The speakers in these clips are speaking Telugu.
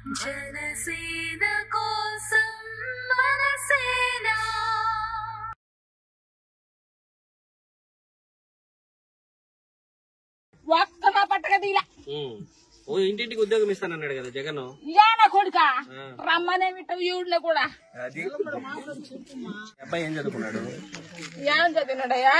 జనసేన కోసం మనసేన ఒక్కగా పట్టక తీలా ఉమ్. ఓ ఇంటింటికి ఉద్యోగం ఇస్తానన్నాడు కదా జగన్ యానా కొడుక రమ్మనే విట్టు ఊళ్ళో కూడా అది అబ్బాయి ఏం చదువుకున్నాడు ఏం చదివినాడయ్యా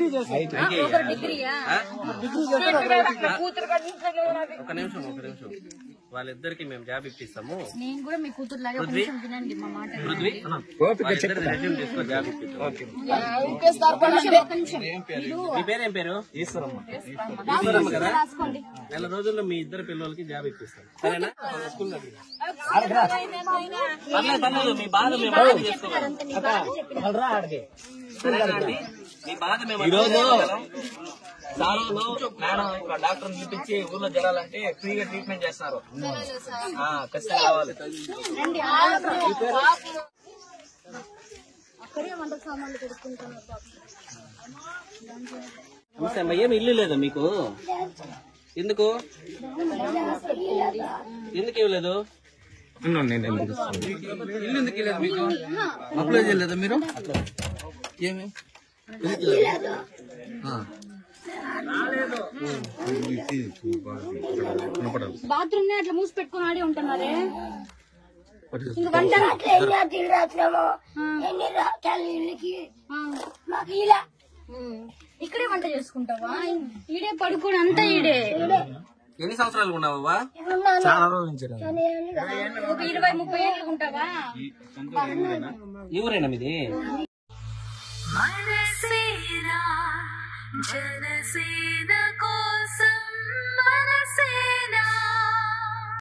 ఆ? కూతురు కదా ఇంట్లోనే ఉన్నది. ఒక నిమిషం ఒక నిమిషం వాళ్ళిద్దరికి మేము జాబ్ ఇప్పిస్తాము నేను కూడా మీ కూతురు లాగా పృథ్వీ వినండి మా మాట పృథ్వీ వాళ్ళిద్దరు రెజ్యూమ్ తీసుకో జాబ్ ఇప్పిస్తాం ఇప్పిస్తారు పనులు. మీ పేరేం పేరు ఈశ్వరమ్మ ఈశ్వరమ్మ కదా నెల రోజుల్లో మీ ఇద్దరు పిల్లలకి జాబ్ ఇప్పిస్తాం సరేనా స్కూల్లో దిగు. పర్లేదు పర్లేదు మీ బాధ మేము అర్థం చేసుకోగలం సరేనా అండి? మీ బాధ మేము ఈరోజు సారోలు మేడం ఇక్కడ డాక్టర్ పిలిపించి ఊర్లో జరాలంటే ఫ్రీగా ట్రీట్మెంట్ చేస్తారు ఆ, ఖచ్చితంగా రావాలి అక్కడే వంట సామాన్లు కొడుకుంటున్నారు నమస్తే అమ్మ ఏం ఇల్లు లేదా మీకు ఎందుకు ఎందుకు ఇవ్వలేదు ఇల్లు ఎందుకు వెళ్ళలేదు మీకు అప్లై చేయలేదా మీరు ఏమి బాత్రూమ్ అట్లా మూసి పెట్టుకుని ఆడే ఉంటున్నారే ఇంక వంట ఆ. ఉమ్. ఇక్కడే వంట చేసుకుంటావా ఈడే పడుకోని అంతా ఈడే ఎన్ని సంవత్సరాలు ఉన్నావా చాలా రోజుల నుంచి ఒక ఇరవై ముప్పై ఏళ్ళు ఉంటావా ఈ ఊరేనా మీది మనసేన జనసేన కోసం